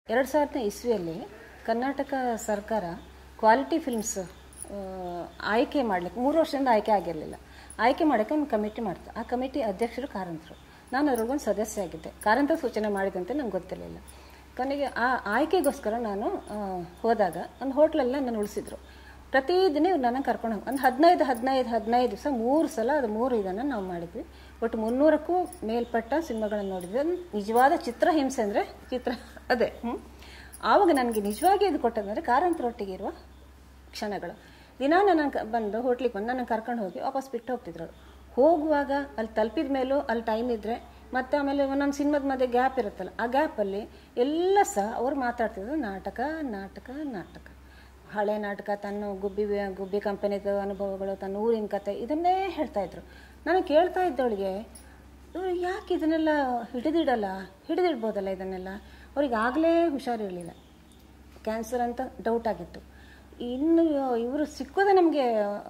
ಎರಡು ಸಾವಿರದ ಇಸ್ವಿಯಲ್ಲಿ ಕರ್ನಾಟಕ ಸರ್ಕಾರ ಕ್ವಾಲಿಟಿ ಫಿಲ್ಮ್ಸ್ ಆಯ್ಕೆ ಮಾಡಲಿಕ್ಕೆ ಮೂರು ವರ್ಷದಿಂದ ಆಯ್ಕೆ ಆಗಿರಲಿಲ್ಲ ಆಯ್ಕೆ ಮಾಡೋಕ್ಕೆ ಒಂದು ಕಮಿಟಿ ಮಾಡ್ತು ಆ ಕಮಿಟಿ ಅಧ್ಯಕ್ಷರು ಕಾರಂತರು ನಾನು ಅದ್ರೊಳಗೊಂದು ಸದಸ್ಯ ಆಗಿದ್ದೆ ಕಾರಂತ ಸೂಚನೆ ಮಾಡಿದಂತೆ ನಂಗೆ ಗೊತ್ತಿರಲಿಲ್ಲ ಕೊನೆಗೆ ಆ ಆಯ್ಕೆಗೋಸ್ಕರ ನಾನು ಆ, ಹೋದಾಗ ಒಂದು ಹೋಟ್ಲಲ್ಲಿ ನನ್ನ ಉಳಿಸಿದ್ರು ಪ್ರತಿದಿನ ಇವ್ರು ನನ್ನ ಕರ್ಕೊಂಡು ಹೋಗಿ ಒಂದು ಹದಿನೈದು ಹದಿನೈದು ಹದಿನೈದು ದಿವಸ ಮೂರು ಸಲ ಅದು ಮೂರು ಇದನ್ನು ನಾವು ಮಾಡಿದ್ವಿ ಒಟ್ಟು ಮುನ್ನೂರಕ್ಕೂ ಮೇಲ್ಪಟ್ಟ ಸಿನಿಮಾಗಳನ್ನು ನೋಡಿದ್ವಿ ಅದು ನಿಜವಾದ ಚಿತ್ರಹಿಂಸೆ ಅಂದರೆ ಚಿತ್ರ ಅದೇ ಹ್ಞೂ ಆವಾಗ ನನಗೆ ನಿಜವಾಗಿ ಇದು ಕೊಟ್ಟದಂದರೆ ಕಾರಂತರೊಟ್ಟಿಗೆ ಇರುವ ಕ್ಷಣಗಳು ದಿನ ನನ್ನ ಕ- ಬಂದು ಹೋಟ್ಲಿಗೆ ಬಂದು ನನ್ನ ಕರ್ಕೊಂಡು ಹೋಗಿ ವಾಪಸ್ ಬಿಟ್ಟು ಹೋಗ್ತಿದ್ರು ಅವ್ರು. ಹೋಗುವಾಗ ಅಲ್ಲಿ ತಲುಪಿದ ಮೇಲೂ ಅಲ್ಲಿ ಟೈಮ್ ಇದ್ದರೆ ಮತ್ತೆ ಆಮೇಲೆ ಒಂದೊಂದು ಸಿನಿಮಾದ ಮಧ್ಯೆ ಗ್ಯಾಪ್ ಇರುತ್ತಲ್ಲ ಆ ಗ್ಯಾಪಲ್ಲಿ ಎಲ್ಲ ಸಹ ಅವ್ರು ಮಾತಾಡ್ತಿದ್ರು ನಾಟಕ ನಾಟಕ ನಾಟಕ ಹಳೆ ನಾಟಕ ತನ್ನ ಗುಬ್ಬಿ ಗುಬ್ಬಿ ಕಂಪನಿದ ಅನುಭವಗಳು ತನ್ನ ಊರಿನ ಕತೆ ಇದನ್ನೇ ಹೇಳ್ತಾ ಇದ್ರು ನಾನು ಕೇಳ್ತಾ ಇದ್ದವಳಿಗೆ ಇವ್ರು ಯಾಕೆ ಇದನ್ನೆಲ್ಲ ಹಿಡಿದಿಡಲ್ಲ ಹಿಡಿದಿಡ್ಬೋದಲ್ಲ ಇದನ್ನೆಲ್ಲ ಅವ್ರಿಗೆ ಆಗಲೇ ಹುಷಾರಿರಲಿಲ್ಲ ಕ್ಯಾನ್ಸರ್ ಅಂತ ಡೌಟ್ ಆಗಿತ್ತು ಇನ್ನು ಇವರು ಸಿಕ್ಕೋದೇ ನಮಗೆ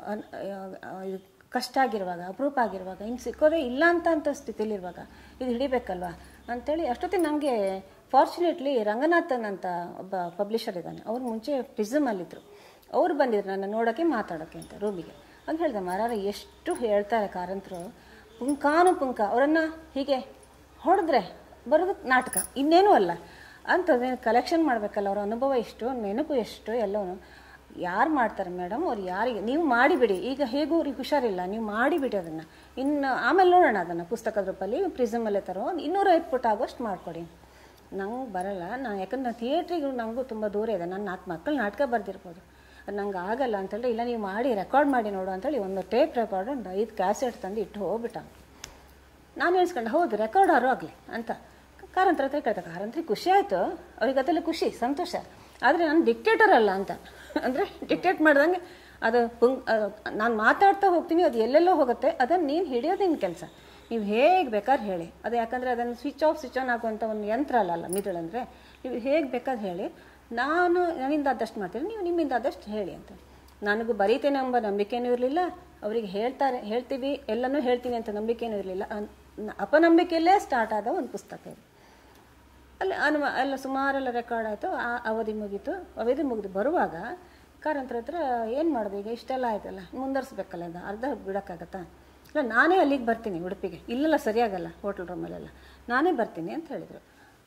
ಕಷ್ಟ ಆಗಿರುವಾಗ ಅಪರೂಪ ಆಗಿರುವಾಗ ಇನ್ನು ಸಿಕ್ಕೋದೇ ಇಲ್ಲ ಅಂತ ಅಂತ ಸ್ಥಿತಿಲಿರುವಾಗ ಇದು ಹಿಡಿಬೇಕಲ್ವಾ ಅಂಥೇಳಿ ಅಷ್ಟೊತ್ತಿಗೆ ನಮಗೆ ಫಾರ್ಚುನೇಟ್ಲಿ ರಂಗನಾಥನ್ ಅಂತ ಒಬ್ಬ ಪಬ್ಲಿಷರ್ ಇದ್ದಾನೆ ಅವ್ರು ಮುಂಚೆ ಪ್ರಿಸಮಲ್ಲಿದ್ದರು ಅವ್ರು ಬಂದಿದ್ರು ನನ್ನ ನೋಡೋಕ್ಕೆ ಮಾತಾಡೋಕ್ಕೆ ಅಂತ ರೂಮಿಗೆ ಆಗ ಹೇಳಿದೆ ಮಾರಾರ ಎಷ್ಟು ಹೇಳ್ತಾರೆ ಕಾರಂತರು ಪುಂಕಾನು ಪುಂಕ ಅವರನ್ನು ಹೀಗೆ ಹೊಡೆದ್ರೆ ಬರೋದು ನಾಟಕ ಇನ್ನೇನೂ ಅಲ್ಲ ಅಂಥದ್ದು ಕಲೆಕ್ಷನ್ ಮಾಡಬೇಕಲ್ಲ ಅವ್ರ ಅನುಭವ ಎಷ್ಟು ನೆನಪು ಎಷ್ಟು ಎಲ್ಲವೂ ಯಾರು ಮಾಡ್ತಾರೆ ಮೇಡಮ್ ಅವ್ರು ಯಾರಿಗೆ ನೀವು ಮಾಡಿಬಿಡಿ ಈಗ ಹೇಗೂ ಅವ್ರಿಗೆ ಹುಷಾರಿಲ್ಲ ನೀವು ಮಾಡಿಬಿಡಿ ಅದನ್ನು ಇನ್ನು ಆಮೇಲೆ ನೋಡೋಣ ಅದನ್ನು ಪುಸ್ತಕದ ರೂಪಲ್ಲಿ ಪ್ರಿಸಮಲ್ಲೇ ತರೋ ಒಂದು ಇನ್ನೂರೈವತ್ತು ಪುಟ ಆಗೋಷ್ಟು ಮಾಡಿಕೊಡಿ ನಂಗೆ ಬರಲ್ಲ ನಾನು ಯಾಕಂದ್ರೆ ಥಿಯೇಟ್ರಿಗೆ ನನಗೂ ತುಂಬ ದೂರ ಇದೆ ನನ್ನ ನಾಲ್ಕು ಮಕ್ಕಳು ನಾಟಕ ಬರ್ದಿರ್ಬೋದು ಅದು ನಂಗೆ ಆಗಲ್ಲ ಅಂತೇಳಿ ಇಲ್ಲ ನೀವು ಮಾಡಿ ರೆಕಾರ್ಡ್ ಮಾಡಿ ನೋಡು ಅಂತೇಳಿ ಒಂದು ಟೇಪ್ ರೆಕಾರ್ಡ್ ಒಂದು ಐದು ಕ್ಯಾಸೆಟ್ ತಂದು ಇಟ್ಟು ಹೋಗ್ಬಿಟ್ಟ ನಾನು ಹೇಳ್ಸ್ಕೊಂಡೆ ಹೌದು ರೆಕಾರ್ಡ್ ಆರು ಆಗಲಿ ಅಂತ ಕಾರಂತರ ಹತ್ರ ಕೇಳ್ತಾ ಕಾರಂತ್ರಿಗೆ ಖುಷಿ ಆಯಿತು ಅವ್ರಿಗೆ ಅದೆಲ್ಲ ಖುಷಿ ಸಂತೋಷ ಆದರೆ ನಾನು ಡಿಕ್ಟೇಟರ್ ಅಲ್ಲ ಅಂತ ಅಂದರೆ ಡಿಕ್ಟೇಟ್ ಮಾಡ್ದಂಗೆ ಅದು ಪುಂಗ್ ನಾನು ಮಾತಾಡ್ತಾ ಹೋಗ್ತೀನಿ ಅದು ಎಲ್ಲೆಲ್ಲೋ ಹೋಗುತ್ತೆ ಅದನ್ನು ನೀನು ಹಿಡಿಯೋದು ನಿನ್ನ ಕೆಲಸ ನೀವು ಹೇಗೆ ಬೇಕಾದ್ರೆ ಹೇಳಿ ಅದು ಯಾಕಂದರೆ ಅದನ್ನು ಸ್ವಿಚ್ ಆಫ್ ಸ್ವಿಚ್ ಆನ್ ಆಗುವಂಥ ಒಂದು ಯಂತ್ರ ಅಲ್ಲ ಅಲ್ಲ ಮಿದುಳಂದರೆ ನೀವು ಹೇಗೆ ಬೇಕಾದ್ರೆ ಹೇಳಿ ನಾನು ನನ್ನಿಂದ ಆದಷ್ಟು ಮಾಡ್ತೀನಿ ನೀವು ನಿಮ್ಮಿಂದ ಆದಷ್ಟು ಹೇಳಿ ಅಂತ ನನಗೂ ಬರೀತೇನೆ ಎಂಬ ನಂಬಿಕೆನೂ ಇರಲಿಲ್ಲ ಅವರಿಗೆ ಹೇಳ್ತಾರೆ ಹೇಳ್ತೀವಿ ಎಲ್ಲನೂ ಹೇಳ್ತೀನಿ ಅಂತ ನಂಬಿಕೆನೂ ಇರಲಿಲ್ಲ ಅಪನಂಬಿಕೆಯಲ್ಲೇ ಸ್ಟಾರ್ಟ್ ಆದ ಒಂದು ಪುಸ್ತಕ ಇದು ಅಲ್ಲಿ ಅನುಮ ಎಲ್ಲ ಸುಮಾರೆಲ್ಲ ರೆಕಾರ್ಡ್ ಆಯಿತು ಆ ಅವಧಿ ಮುಗೀತು ಅವಧಿ ಮುಗಿದು ಬರುವಾಗ ಕಾರಂತರ ಹತ್ರ ಏನು ಮಾಡೋದು ಈಗ ಇಷ್ಟೆಲ್ಲ ಆಯ್ತಲ್ಲ ಮುಂದರ್ಸ್ಬೇಕಲ್ಲ ಇದು ಅರ್ಧ ಬಿಡೋಕ್ಕಾಗತ್ತಾ ಇಲ್ಲ ನಾನೇ ಅಲ್ಲಿಗೆ ಬರ್ತೀನಿ ಉಡುಪಿಗೆ ಇಲ್ಲೆಲ್ಲ ಸರಿಯಾಗಲ್ಲ ಹೋಟೆಲ್ ರೂಮಲ್ಲೆಲ್ಲ ನಾನೇ ಬರ್ತೀನಿ ಅಂತ ಹೇಳಿದರು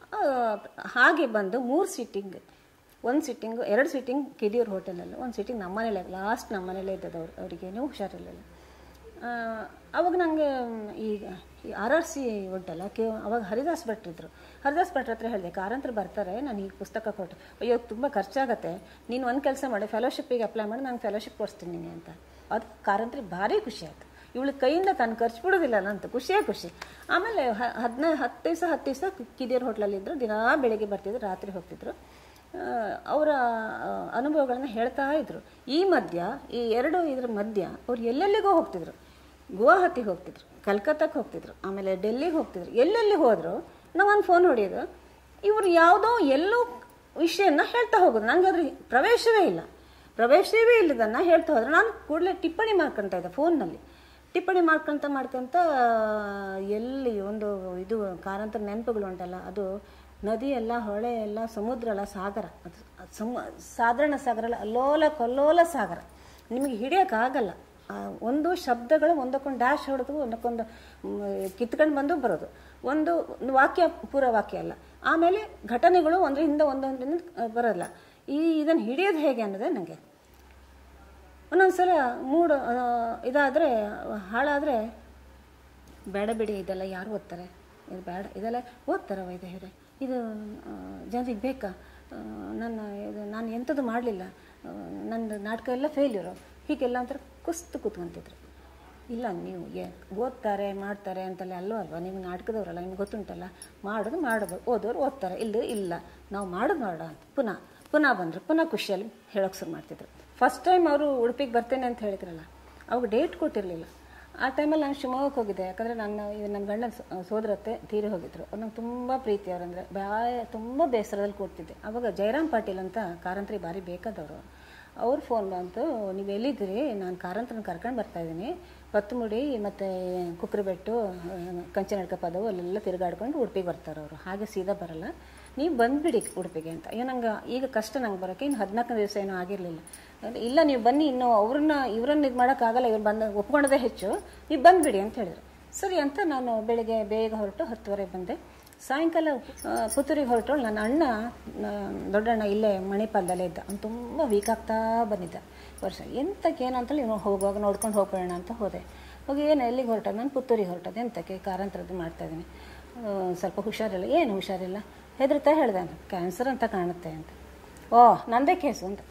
ಹಾಗೆ ಬಂದು ಮೂರು ಸೀಟಿಂಗ್ ಒಂದು ಸಿಟ್ಟಿಂಗು ಎರಡು ಸಿಟ್ಟಿಂಗ್ ಕಿದಿಯೂರು ಹೋಟೆಲಲ್ಲಿ ಒಂದು ಸಿಟ್ಟಿಂಗ್ ನಮ್ಮನೇಲೆ ಲಾಸ್ಟ್ ನಮ್ಮನೇಲೇ ಇದ್ದದ್ದು ಅವ್ರು ಅವರಿಗೇನೂ ಹುಷಾರಿರಲಿಲ್ಲ ಆ, ಅವಾಗ ನನಗೆ ಈಗ ಈ ಆರ್ ಆರ್ ಸಿ ಉಂಟಲ್ಲ ಕೆ ಅವಾಗ ಹರಿದಾಸ್ ಭಟ್ರಿದ್ರು ಹರಿದಾಸ್ ಭಟ್ರ ಹತ್ರ ಹೇಳಿದೆ ಕಾರಂತರು ಬರ್ತಾರೆ ನಾನು ಈಗ ಪುಸ್ತಕ ಕೊಟ್ಟು ಅಯ್ಯೋ ತುಂಬ ಖರ್ಚಾಗತ್ತೆ ನೀನು ಒಂದು ಕೆಲಸ ಮಾಡಿ ಫೆಲೋಶಿಪ್ಪಿಗೆ ಅಪ್ಲೈ ಮಾಡಿ ನಾನು ಫೆಲೋಶಿಪ್ ಕೊಡಿಸ್ತೀನಿ ನಿನಗೆ ಅಂತ ಅದು ಕಾರಂತರಿಗೆ ಭಾರಿ ಖುಷಿ ಆಯಿತು ಇವಳು ಕೈಯಿಂದ ತಾನು ಖರ್ಚು ಬಿಡೋದಿಲ್ಲ ಅಂತ ಖುಷಿಯೇ ಖುಷಿ ಆಮೇಲೆ ಹ- ಹದಿನೈದು ಹತ್ತು ದಿವಸ ಹತ್ತು ದಿವಸ ಕಿದಿಯರ್ ಹೋಟ್ಲಲ್ಲಿದ್ದರು ದಿನಾ ಬೆಳಿಗ್ಗೆ ಬರ್ತಿದ್ರು ರಾತ್ರಿ ಹೋಗ್ತಿದ್ರು ಆ, ಅವರ ಆ, ಅನುಭವಗಳನ್ನು ಹೇಳ್ತಾ ಇದ್ರು ಈ ಮಧ್ಯ ಈ ಎರಡು ಇದ್ರ ಮಧ್ಯ ಅವ್ರು ಎಲ್ಲೆಲ್ಲಿಗೋ ಹೋಗ್ತಿದ್ರು ಗುವಾಹತಿಗೆ ಹೋಗ್ತಿದ್ರು ಕಲ್ಕತ್ತಾಕ್ಕೆ ಹೋಗ್ತಿದ್ರು ಆಮೇಲೆ ಡೆಲ್ಲಿಗೆ ಹೋಗ್ತಿದ್ರು ಎಲ್ಲೆಲ್ಲಿ ಹೋದ್ರು ನಾವೊಂದು ಫೋನ್ ಹೊಡೆಯೋದು ಇವರು ಯಾವುದೋ ಎಲ್ಲೋ ವಿಷಯನ ಹೇಳ್ತಾ ಹೋಗೋದು ನನಗೆ ಅದ್ರ ಪ್ರವೇಶವೇ ಇಲ್ಲ ಪ್ರವೇಶವೇ ಇಲ್ಲದನ್ನು ಹೇಳ್ತಾ ಹೋದ್ರೆ ನಾನು ಕೂಡಲೇ ಟಿಪ್ಪಣಿ ಮಾಡ್ಕೊತಾ ಇದ್ದೆ ಫೋನ್ನಲ್ಲಿ ಟಿಪ್ಪಣಿ ಮಾಡ್ಕೊಂತ ಮಾಡ್ಕೊಂತ ಎಲ್ಲಿ ಒಂದು ಇದು ಕಾರಂತರ ನೆನಪುಗಳು ಉಂಟಲ್ಲ ಅದು ನದಿ ಎಲ್ಲ ಹೊಳೆ ಎಲ್ಲ ಸಮುದ್ರ ಅಲ್ಲ ಸಾಗರ ಅದು ಅದು ಸಮ ಸಾಧಾರಣ ಸಾಗರ ಅಲ್ಲ ಅಲ್ಲೋಲ ಕಲ್ಲೋಲ ಸಾಗರ ನಿಮಗೆ ಹಿಡಿಯೋಕ್ಕಾಗಲ್ಲ ಆ ಒಂದು ಶಬ್ದಗಳು ಒಂದಕ್ಕೊಂದು ಡ್ಯಾಶ್ ಹೊಡೆದು ಒಂದಕ್ಕೊಂದು ಕಿತ್ಕೊಂಡು ಬಂದು ಬರೋದು ಒಂದು ಒಂದು ವಾಕ್ಯ ಪೂರ ವಾಕ್ಯ ಅಲ್ಲ ಆಮೇಲೆ ಘಟನೆಗಳು ಒಂದ್ರ ಹಿಂದೆ ಒಂದೊಂದಿನ ಬರೋಲ್ಲ ಈ ಇದನ್ನು ಹಿಡಿಯೋದು ಹೇಗೆ ಅನ್ನೋದೇ ನನಗೆ ಒಂದೊಂದು ಸಲ ಮೂಡು ಇದಾದರೆ ಹಾಳಾದರೆ ಬೇಡ ಬಿಡಿ ಇದೆಲ್ಲ ಯಾರು ಓದ್ತಾರೆ ಇದು ಬೇಡ ಇದೆಲ್ಲ ಓದ್ತಾರೆ ವೈದ್ಯರೇ ಇದು ಆ, ಜನರಿಗೆ ಬೇಕಾ ಆ, ನನ್ನ ಇದು ನಾನು ಎಂಥದ್ದು ಮಾಡಲಿಲ್ಲ ನಂದು ನಾಟಕ ಎಲ್ಲ ಫೇಲ್ಯೂರು ಹೀಗೆಲ್ಲ ಒಂಥರ ಕುಸ್ತು ಕೂತ್ಕೊಂತಿದ್ರು ಇಲ್ಲ ನೀವು ಏ ಓದ್ತಾರೆ ಮಾಡ್ತಾರೆ ಅಂತೆಲ್ಲ ಅಲ್ಲೋ ಅಲ್ವಾ ನೀವು ನಾಟಕದವರಲ್ಲ ನಿಮ್ಗೆ ಗೊತ್ತುಂಟಲ್ಲ ಮಾಡೋದು ಮಾಡೋದು ಓದೋರು ಓದ್ತಾರೆ ಇಲ್ಲ ಇಲ್ಲ ನಾವು ಮಾಡೋದು ಮಾಡೋಣ ಅಂತ ಪುನಃ ಪುನಃ ಬಂದರು ಪುನಃ ಖುಷಿಯಲ್ಲಿ ಹೇಳೋಕೆ ಶುರು ಮಾಡ್ತಿದ್ರು ಫಸ್ಟ್ ಟೈಮ್ ಅವರು ಉಡುಪಿಗೆ ಬರ್ತೇನೆ ಅಂತ ಹೇಳಿದ್ರಲ್ಲ ಅವಾಗ ಡೇಟ್ ಕೊಟ್ಟಿರಲಿಲ್ಲ ಆ ಟೈಮಲ್ಲಿ ನಾನು ಶಿವಮೊಗ್ಗಕ್ಕೆ ಹೋಗಿದ್ದೆ ಯಾಕಂದರೆ ನನ್ನ ಇದು ನನ್ನ ಗಂಡನ ಸೋ- ಸೋದರತ್ತೆ ತೀರಿ ಹೋಗಿದ್ರು ಅವ್ರು ನಂಗೆ ತುಂಬ ಪ್ರೀತಿ ಅವರಂದರೆ ಬ್ಯಾ ತುಂಬ ಬೇಸರದಲ್ಲಿ ಕೂಡ್ತಿದ್ದೆ ಅವಾಗ ಜಯರಾಮ್ ಪಾಟೀಲ್ ಅಂತ ಕಾರಂತ್ರಿ ಭಾರಿ ಬೇಕಾದವರು ಅವ್ರು ಫೋನ್ ಬಂತು ನೀವು ಎಲ್ಲಿದ್ದೀರಿ ನಾನು ಕಾರಂತ್ರನ ಕರ್ಕೊಂಡು ಬರ್ತಾ ಇದ್ದೀನಿ ಪತ್ತುಮುಡಿ ಮತ್ತು ಕುಕ್ರಬೆಟ್ಟು ಕಂಚನಡ್ಕ ಪದವು ಅಲ್ಲೆಲ್ಲ ತಿರುಗಾಡ್ಕೊಂಡು ಉಡುಪಿಗೆ ಬರ್ತಾರೆ ಅವರು ಹಾಗೆ ಸೀದಾ ಬರಲ್ಲ ನೀವು ಬಂದುಬಿಡಿ ಉಡುಪಿಗೆ ಅಂತ ಅಯ್ಯೋ ನಂಗೆ ಈಗ ಕಷ್ಟ ನಂಗೆ ಬರೋಕ್ಕೆ ಇನ್ನು ಹದಿನಾಲ್ಕು ದಿವಸ ಏನೂ ಆಗಿರಲಿಲ್ಲ ಇಲ್ಲ ನೀವು ಬನ್ನಿ ಇನ್ನು ಅವ್ರನ್ನ ಇವ್ರನ್ನ ಇದು ಮಾಡೋಕ್ಕಾಗಲ್ಲ ಇವ್ರು ಬಂದ ಒಪ್ಕೊಳ್ಳೋದೇ ಹೆಚ್ಚು ನೀವು ಬಂದುಬಿಡಿ ಅಂತ ಹೇಳಿದ್ರು ಸರಿ ಅಂತ ನಾನು ಬೆಳಿಗ್ಗೆ ಬೇಗ ಹೊರಟು ಹತ್ತುವರೆ ಬಂದೆ ಸಾಯಂಕಾಲ ಆ, ಪುತ್ತೂರಿಗೆ ಹೊರಟು ನನ್ನ ಅಣ್ಣ ಆ, ದೊಡ್ಡಣ್ಣ ಇಲ್ಲೇ ಮಣಿಪಾಲದಲ್ಲೇ ಇದ್ದ ಅವ್ನು ತುಂಬ ವೀಕ್ ಆಗ್ತಾ ಬಂದಿದ್ದ ವರ್ಷ ಎಂತಕ್ಕೆ ಏನು ಅಂತೇಳಿ ಇವ್ನು ಹೋಗುವಾಗ ನೋಡ್ಕೊಂಡು ಹೋಗ್ಬೇಡ ಅಂತ ಹೋದೆ ಹೋಗಿ ಏನು ಎಲ್ಲಿಗೆ ಹೊರಟದ ನಾನು ಪುತ್ತೂರಿಗೆ ಹೊರಟದೆ ಎಂತಕ್ಕೆ ಕಾರಂತರದ್ದು ಮಾಡ್ತಾಯಿದ್ದೀನಿ ಸ್ವಲ್ಪ ಹುಷಾರಿಲ್ಲ ಏನು ಹುಷಾರಿಲ್ಲ ಹೆದರ್ತಾ ಹೇಳಿದೆ ಕ್ಯಾನ್ಸರ್ ಅಂತ ಕಾಣುತ್ತೆ ಅಂತ ಓ ನಂದೇ ಕೇಸು ಅಂತ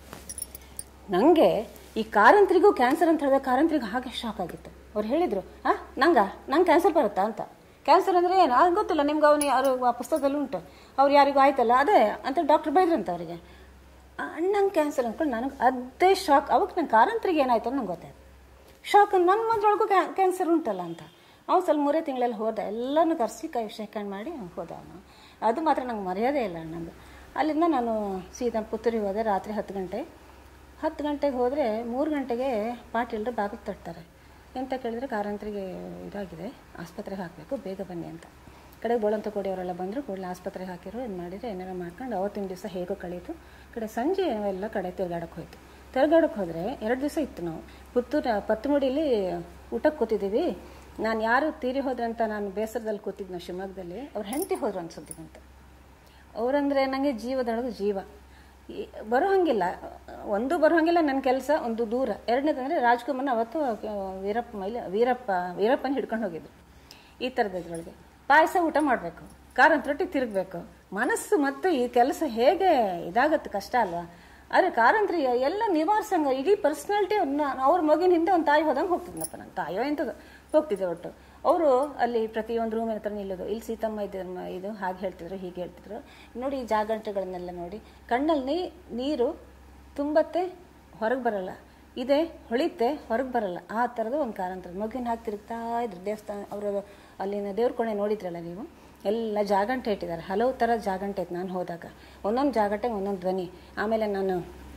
ನನಗೆ ಈ ಕಾರಂತ್ರಿಗೂ ಕ್ಯಾನ್ಸರ್ ಅಂತ ಹೇಳಿದ್ರೆ ಕಾರಂತ್ರಿಗೆ ಹಾಗೆ ಶಾಕ್ ಆಗಿತ್ತು ಅವ್ರು ಹೇಳಿದರು ಹಾಂ ನಂಗ ನಂಗೆ ಕ್ಯಾನ್ಸರ್ ಬರುತ್ತಾ ಅಂತ ಕ್ಯಾನ್ಸರ್ ಅಂದರೆ ಏನು ಅದು ಗೊತ್ತಿಲ್ಲ ನಿಮ್ಗೆ ಅವನು ಯಾರು ಆ ಪುಸ್ತಕದಲ್ಲಿ ಉಂಟು ಅವ್ರು ಯಾರಿಗೂ ಆಯ್ತಲ್ಲ ಅದೇ ಅಂತ ಡಾಕ್ಟರ್ ಬೈದ್ರಂತ ಅವರಿಗೆ ಅಣ್ಣಂಗೆ ಕ್ಯಾನ್ಸರ್ ಅಂದ್ಕೊಂಡು ನನಗೆ ಅದೇ ಶಾಕ್ ಅವಾಗ ನಂಗೆ ಕಾರಂತ್ರಿಗೆ ಏನಾಯ್ತು ಅಂತ ನಂಗೆ ಗೊತ್ತಾಯ್ತು ಶಾಕ್ ನನ್ನ ಮದ್ರೊಳಗೂ ಕ್ಯಾನ್ಸರ್ ಉಂಟಲ್ಲ ಅಂತ ಅವ್ನು ಸ್ವಲ್ಪ ಮೂರೇ ತಿಂಗಳಲ್ಲಿ ಹೋದ ಎಲ್ಲನೂ ಕರೆಸಿ ಕೈ ಶೇಖರಣೆ ಮಾಡಿ ಹೋದ ಅವನು ಅದು ಮಾತ್ರ ನಂಗೆ ಮರ್ಯಾದೆ ಇಲ್ಲ ಅಣ್ಣಂದು ಅಲ್ಲಿಂದ ನಾನು ಸೀದಾ ಪುತ್ತೂರಿಗೆ ಹೋದೆ ರಾತ್ರಿ ಹತ್ತು ಗಂಟೆ ಹತ್ತು ಗಂಟೆಗೆ ಹೋದರೆ ಮೂರು ಗಂಟೆಗೆ ಪಾಟೀಲ್ರು ಬಾಗಿಲು ತಟ್ತಾರೆ ಎಂತ ಕೇಳಿದ್ರೆ ಕಾರಂತರಿಗೆ ಇದಾಗಿದೆ ಆಸ್ಪತ್ರೆಗೆ ಹಾಕಬೇಕು ಬೇಗ ಬನ್ನಿ ಅಂತ ಕಡೆಗೆ ಬೋಳಂತ ಕೊಡಿ ಅವರೆಲ್ಲ ಬಂದರು ಕೂಡಲೇ ಆಸ್ಪತ್ರೆಗೆ ಹಾಕಿರೋ ಇದು ಮಾಡಿದರೆ ಏನಾರ ಮಾಡ್ಕೊಂಡು ಅವತ್ತಿನ ದಿವಸ ಹೇಗೋ ಕಳೀತು ಕಡೆ ಸಂಜೆ ಎಲ್ಲ ಕಡೆ ತಿರುಗಾಡಕ್ಕೆ ಹೋಯ್ತು ತಿರುಗಾಡಕ್ಕೆ ಹೋದರೆ ಎರಡು ದಿವಸ ಇತ್ತು ನಾವು ಪುತ್ತೂರು ಪತ್ತುಮುಡಿಲಿ ಊಟಕ್ಕೆ ಕೂತಿದ್ದೀವಿ ನಾನು ಯಾರು ತೀರಿ ಹೋದ್ರೆ ಅಂತ ನಾನು ಬೇಸರದಲ್ಲಿ ಕೂತಿದ್ನ ಶಿವಮೊಗ್ಗದಲ್ಲಿ ಅವ್ರು ಹೆಂಡತಿ ಹೋದ್ರು ಅನ್ಸುತ್ತೆ ಅಂತ ಅವರಂದ್ರೆ ನನಗೆ ಜೀವದೊಳಗೆ ಜೀವ ಈ- ಬರೋ ಹಂಗಿಲ್ಲ ಒಂದು ಬರೋ ಹಂಗಿಲ್ಲ ನನ್ನ ಕೆಲಸ ಒಂದು ದೂರ ಎರಡನೇದಂದರೆ ರಾಜ್ಕುಮಾರ್ನ ಅವತ್ತು ಆ, ವೀರಪ್ಪ ಮೈಲಿ ವೀರಪ್ಪ ವೀರಪ್ಪನ ಹಿಡ್ಕೊಂಡು ಹೋಗಿದ್ರು ಈ ಥರದ ಇದ್ರೊಳಗೆ ಪಾಯಸ ಊಟ ಮಾಡಬೇಕು ಕಾರಂತ ರೊಟ್ಟಿ ತಿರುಗಬೇಕು ಮನಸ್ಸು ಮತ್ತು ಈ ಕೆಲಸ ಹೇಗೆ ಇದಾಗತ್ತೆ ಕಷ್ಟ ಅಲ್ವಾ ಆದರೆ ಕಾರಂತ್ರಿ ಎಲ್ಲ ನಿವಾರಿಸಂಗ ಇಡೀ ಪರ್ಸ್ನಾಲಿಟಿ ಅವ್ರ ಮಗಿನ ಹಿಂದೆ ಒಂದು ತಾಯಿ ಹೋದಂಗೆ ಹೋಗ್ತಿದ್ನಪ್ಪ ನನ್ನ ತಾಯೋ ಎಂಥದ್ದು ಹೋಗ್ತಿದ್ದೆ ಒಟ್ಟು ಅವರು ಅಲ್ಲಿ ಪ್ರತಿಯೊಂದು ರೂಮಿನ ಹತ್ರ ನಿಲ್ಲೋದು ಇಲ್ಲಿ ಸೀತಮ್ಮ ಇದು ಇದು ಹಾಗೆ ಹೇಳ್ತಿದ್ರು ಹೀಗೆ ಹೇಳ್ತಿದ್ರು ನೋಡಿ ಈ ಜಾಗಂಟೆಗಳನ್ನೆಲ್ಲ ನೋಡಿ ಕಣ್ಣಲ್ಲಿ ನೀರು ತುಂಬತ್ತೆ ಹೊರಗೆ ಬರಲ್ಲ ಇದೆ ಹೊಳಿತೆ ಹೊರಗೆ ಬರಲ್ಲ ಆ ಥರದ ಒಂದು ಕಾರಂತರ ಮಗುವಿನ ಹಾಕಿ ತಿರುಗ್ತಾ ಇದ್ರು ದೇವಸ್ಥಾನ ಅವರು ಅಲ್ಲಿನ ದೇವ್ರ ಕೊನೆ ನೋಡಿದ್ರಲ್ಲ ನೀವು ಎಲ್ಲ ಜಾಗಂಟೆ ಇಟ್ಟಿದ್ದಾರೆ ಹಲವು ಥರ ಜಾಗಂಟೆ ಇತ್ತು ನಾನು ಹೋದಾಗ ಒಂದೊಂದು ಜಾಗಂಟೆಗೆ ಒಂದೊಂದು ಧ್ವನಿ ಆಮೇಲೆ ನಾನು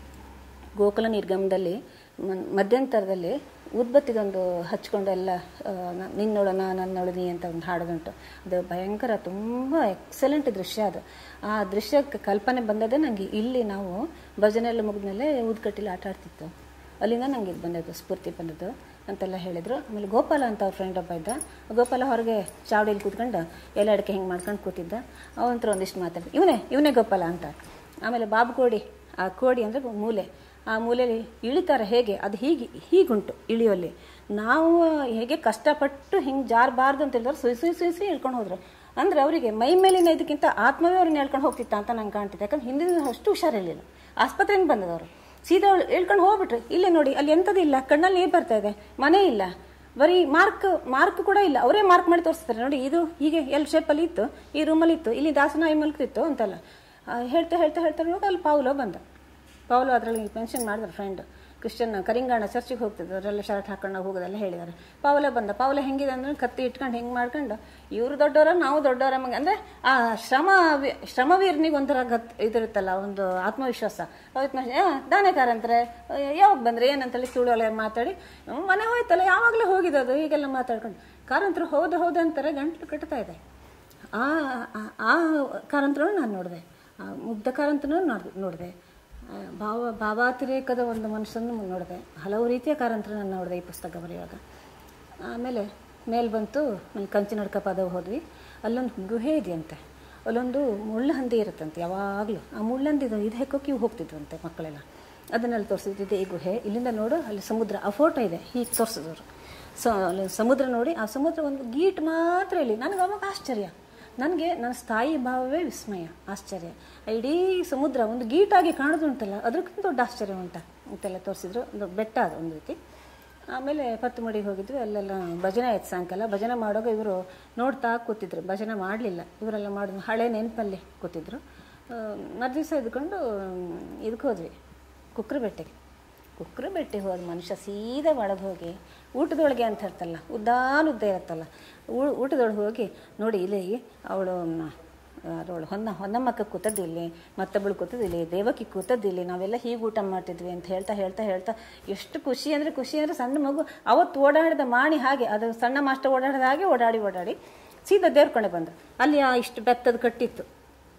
ಗೋಕುಲ ನಿರ್ಗಮದಲ್ಲಿ ಮ- ಮಧ್ಯಂತರದಲ್ಲಿ ಉದ್ಬತ್ತಿದೊಂದು ಹಚ್ಕೊಂಡು ಎಲ್ಲ ಆ, ನ- ನಿನ್ನೊಳ ನಾ ನನ್ನೊಳು ನೀ ಅಂತ ಒಂದು ಹಾಡೋದುಂಟು ಅದು ಭಯಂಕರ ತುಂಬ ಎಕ್ಸಲೆಂಟ್ ದೃಶ್ಯ ಅದು ಆ ದೃಶ್ಯಕ್ಕೆ ಕಲ್ಪನೆ ಬಂದದೇ ನನಗೆ ಇಲ್ಲಿ ನಾವು ಭಜನೆ ಎಲ್ಲ ಮುಗಿದ್ಮೇಲೆ ಊದ್ಕಟ್ಟಿಲಿ ಆಟ ಆಡ್ತಿತ್ತು ಅಲ್ಲಿಂದ ನಂಗೆ ಇದು ಬಂದದ್ದು ಸ್ಫೂರ್ತಿ ಬಂದದ್ದು ಅಂತೆಲ್ಲ ಹೇಳಿದರು ಆಮೇಲೆ ಗೋಪಾಲ ಅಂತ ಅವ್ರ ಫ್ರೆಂಡ್ ಒಬ್ಬ ಇದ್ದ ಗೋಪಾಲ ಹೊರಗೆ ಚಾವಡಿಯಲ್ಲಿ ಕೂತ್ಕೊಂಡು ಎಲೆ ಅಡಿಕೆ ಹಿಂಗೆ ಮಾಡ್ಕೊಂಡು ಕೂತಿದ್ದ ಅವಂತರ ಒಂದಿಷ್ಟು ಮಾತಾಡಿ ಇವನೇ ಇವನೇ ಗೋಪಾಲ ಅಂತ ಆಮೇಲೆ ಬಾಬು ಕೋಡಿ ಆ ಕೋಡಿ ಅಂದರೆ ಮೂಲೆ ಆ ಮೂಲೆಯಲ್ಲಿ ಇಳಿತಾರೆ ಹೇಗೆ ಅದು ಹೀಗೆ ಹೀಗುಂಟು ಇಳಿಯೋಲ್ಲಿ ನಾವು ಹೇಗೆ ಕಷ್ಟಪಟ್ಟು ಹಿಂಗೆ ಜಾರಬಾರ್ದು ಅಂತ ಹೇಳಿದ್ರೆ ಸುಯ್ ಸುಯ್ ಸುಯ್ ಸುಯ್ ಇಳ್ಕೊಂಡು ಹೋದ್ರು ಅಂದರೆ ಅವರಿಗೆ ಮೈ ಮೇಲಿನ ಇದಕ್ಕಿಂತ ಆತ್ಮವೇ ಅವ್ರನ್ನ ಹೇಳ್ಕೊಂಡು ಹೋಗ್ತಿತ್ತ ಅಂತ ನಂಗೆ ಕಾಣ್ತಿದೆ ಯಾಕಂದ್ರೆ ಹಿಂದಿನ ಅಷ್ಟು ಹುಷಾರಿರಲಿಲ್ಲ ಆಸ್ಪತ್ರೆಯಿಂದ ಬಂದದವರು ಸೀದಾ ಅವ್ಳು ಹೇಳ್ಕೊಂಡು ಹೋಗ್ಬಿಟ್ರು ಇಲ್ಲೇ ನೋಡಿ ಅಲ್ಲಿ ಎಂಥದ್ದು ಇಲ್ಲ ಕಣ್ಣಲ್ಲಿ ನೀರು ಬರ್ತಾ ಇದೆ ಮನೆ ಇಲ್ಲ ಬರೀ ಮಾರ್ಕ್ ಮಾರ್ಕ್ ಕೂಡ ಇಲ್ಲ ಅವರೇ ಮಾರ್ಕ್ ಮಾಡಿ ತೋರಿಸ್ತಾರೆ ನೋಡಿ ಇದು ಹೀಗೆ ಎಲ್ ಶೇಪಲ್ಲಿ ಇತ್ತು ಈ ರೂಮಲ್ಲಿ ಇತ್ತು ಇಲ್ಲಿ ದಾಸನಾಯಿ ಮಲ್ಕಿತ್ತು ಅಂತೆಲ್ಲ ಆ, ಹೇಳ್ತಾ ಹೇಳ್ತಾ ಹೇಳ್ತಾ ಹೋಗಿ ಅಲ್ಲಿ ಪಾವ್ಲೋ ಬಂದ ಪೌಲು ಅದರಲ್ಲಿ ಮೆನ್ಷನ್ ಮಾಡಿದ್ರು ಫ್ರೆಂಡ್ ಕ್ರಿಶ್ಚಿಯನ್ ಕರಿಂಗಾಣ ಚರ್ಚಿಗೆ ಹೋಗ್ತಿದ್ರು ಅವರೆಲ್ಲ ಶರ್ಟ್ ಹಾಕೊಂಡು ಹೋಗೋದೆಲ್ಲ ಹೇಳಿದ್ದಾರೆ ಪಾವಲೆ ಬಂದ ಪಾವಲೆ ಹೆಂಗಿದೆ ಅಂದ್ರೆ ಕತ್ತಿ ಇಟ್ಕೊಂಡು ಹಿಂಗೆ ಮಾಡ್ಕೊಂಡು ಇವರು ದೊಡ್ಡವರ ನಾವು ದೊಡ್ಡವರ ಮಗ ಅಂದರೆ ಆ ಶ್ರಮ ವಿ- ಶ್ರಮವೀರನಿಗೆ ಒಂಥರ ಗತ್ ಇದಿರುತ್ತಲ್ಲ ಒಂದು ಆತ್ಮವಿಶ್ವಾಸ ಅವತ್ತು ದಾನೆಕಾರ ಅಂತಾರೆ ಯಾವಾಗ ಬಂದ್ರೆ ಏನಂತೇಳಿ ಸುಳ್ಳು ಮಾತಾಡಿ ಹ್ಮ್, ಮನೆ ಹೋಯ್ತಲ್ಲ ಯಾವಾಗಲೂ ಹೋಗಿದ್ದದು ಹೀಗೆಲ್ಲ ಮಾತಾಡ್ಕೊಂಡು ಕಾರಂತರು ಹೌದು ಹೌದು ಅಂತಾರೆ ಗಂಟ್ಲು ಕಟ್ತಾ ಇದೆ ಆ ಆ- ಆ ಕಾರಂತರೂ ನಾನು ನೋಡಿದೆ ಆ ಮುಗ್ಧ ಕಾರಂತನೂ ನೋಡ್ ನೋಡಿದೆ ಆ, ಭಾವ ಭಾವಾತಿರೇಕದ ಒಂದು ಮನುಷ್ಯನ ನೋಡಿದೆ ಹಲವು ರೀತಿಯ ಕಾರಂತರ ನಾನು ನೋಡಿದೆ ಈ ಪುಸ್ತಕ ಬರೆಯುವಾಗ ಆಮೇಲೆ ಮೇಲ್ ಬಂತು ಆಮೇಲೆ ಕಂಚಿನಡ್ಕ ಪದವು ಹೋದ್ವಿ ಅಲ್ಲೊಂದು ಗುಹೆ ಇದೆಯಂತೆ ಅಲ್ಲೊಂದು ಮುಳ್ಳಹಂದಿ ಇರುತ್ತಂತೆ ಯಾವಾಗಲೂ ಆ ಮುಳ್ಳಂದಿದು ಇದು ಹೆಕ್ಕೋಕೆ ಇವು ಹೋಗ್ತಿದ್ವಂತೆ ಮಕ್ಕಳೆಲ್ಲ ಅದನ್ನೆಲ್ಲ ತೋರಿಸಿದ್ದೆ ಈ ಗುಹೆ ಇಲ್ಲಿಂದ ನೋಡು ಅಲ್ಲಿ ಸಮುದ್ರ ಆ ಫೋಟೋ ಇದೆ ಹೀಗೆ ತೋರಿಸಿದ್ರು ಸೊ ಅಲ್ಲಿ ಸಮುದ್ರ ನೋಡಿ ಆ ಸಮುದ್ರ ಒಂದು ಗೀಟ್ ಮಾತ್ರ ಇಲ್ಲಿ ನನಗೆ ಅವಾಗ ಆಶ್ಚರ್ಯ ನನಗೆ ನನ್ನ ಸ್ಥಾಯಿ ಭಾವವೇ ವಿಸ್ಮಯ ಆಶ್ಚರ್ಯ ಇಡೀ ಸಮುದ್ರ ಒಂದು ಗೀಟಾಗಿ ಕಾಣೋದುಂಟಲ್ಲ ಅದಕ್ಕಿಂತ ದೊಡ್ಡ ಆಶ್ಚರ್ಯ ಉಂಟ ಅಂತೆಲ್ಲ ತೋರಿಸಿದ್ರು ಒಂದು ಬೆಟ್ಟ ಅದು ಒಂದು ರೀತಿ ಆಮೇಲೆ ಪತ್ತುಮಡಿಗೆ ಹೋಗಿದ್ವಿ ಅಲ್ಲೆಲ್ಲ ಭಜನೆ ಆಯ್ತು ಸಾಯಂಕಾಲ ಭಜನೆ ಮಾಡುವಾಗ ಇವರು ನೋಡ್ತಾ ಕೂತಿದ್ರು ಭಜನೆ ಮಾಡಲಿಲ್ಲ ಇವರೆಲ್ಲ ಮಾಡಿದ್ರು ಹಳೆ ನೆನಪಲ್ಲಿ ಕೂತಿದ್ರು ಮರುದಿವಸ ಇದ್ಕೊಂಡು ಇದಕ್ಕೆ ಹೋದ್ವಿ ಕುಕ್ರ ಬೆಟ್ಟಕ್ಕೆ ಕುಕ್ರ ಬೆಟ್ಟಿಗೆ ಹೋದ ಮನುಷ್ಯ ಸೀದಾ ಒಳಗೆ ಹೋಗಿ ಊಟದೊಳಗೆ ಅಂತ ಹೇಳ್ತಲ್ಲ ಉದ್ದಾನ ಉದ್ದ ಇರುತ್ತಲ್ಲ ಊ- ಊಟದೊಳಗೆ ಹೋಗಿ ನೋಡಿ ಇಲ್ಲಿ ಅವಳು ಅವಳು ಹೊನ್ನ ಹೊನ್ನಮ್ಮಕ್ಕ ಕೂತದ್ದಿಲ್ಲಿ ಮತ್ತೊಬ್ಬಳು ಕೂತದಿಲ್ಲಿ ದೇವಕಿ ಕೂತದ್ದಿಲ್ಲಿ ನಾವೆಲ್ಲ ಹೀಗೆ ಊಟ ಮಾಡ್ತಿದ್ವಿ ಅಂತ ಹೇಳ್ತಾ ಹೇಳ್ತಾ ಹೇಳ್ತಾ ಎಷ್ಟು ಖುಷಿ ಅಂದರೆ ಖುಷಿ ಅಂದರೆ ಸಣ್ಣ ಮಗು ಅವತ್ತು ಓಡಾಡಿದ ಮಾಣಿ ಹಾಗೆ ಅದು ಸಣ್ಣ ಮಾಸ್ಟರ್ ಓಡಾಡಿದ ಹಾಗೆ ಓಡಾಡಿ ಓಡಾಡಿ ಸೀದಾ ದೇವ್ರ ಕಣೆ ಬಂದ ಅಲ್ಲಿ ಆ ಇಷ್ಟು ಬೆತ್ತದ ಕಟ್ಟಿತ್ತು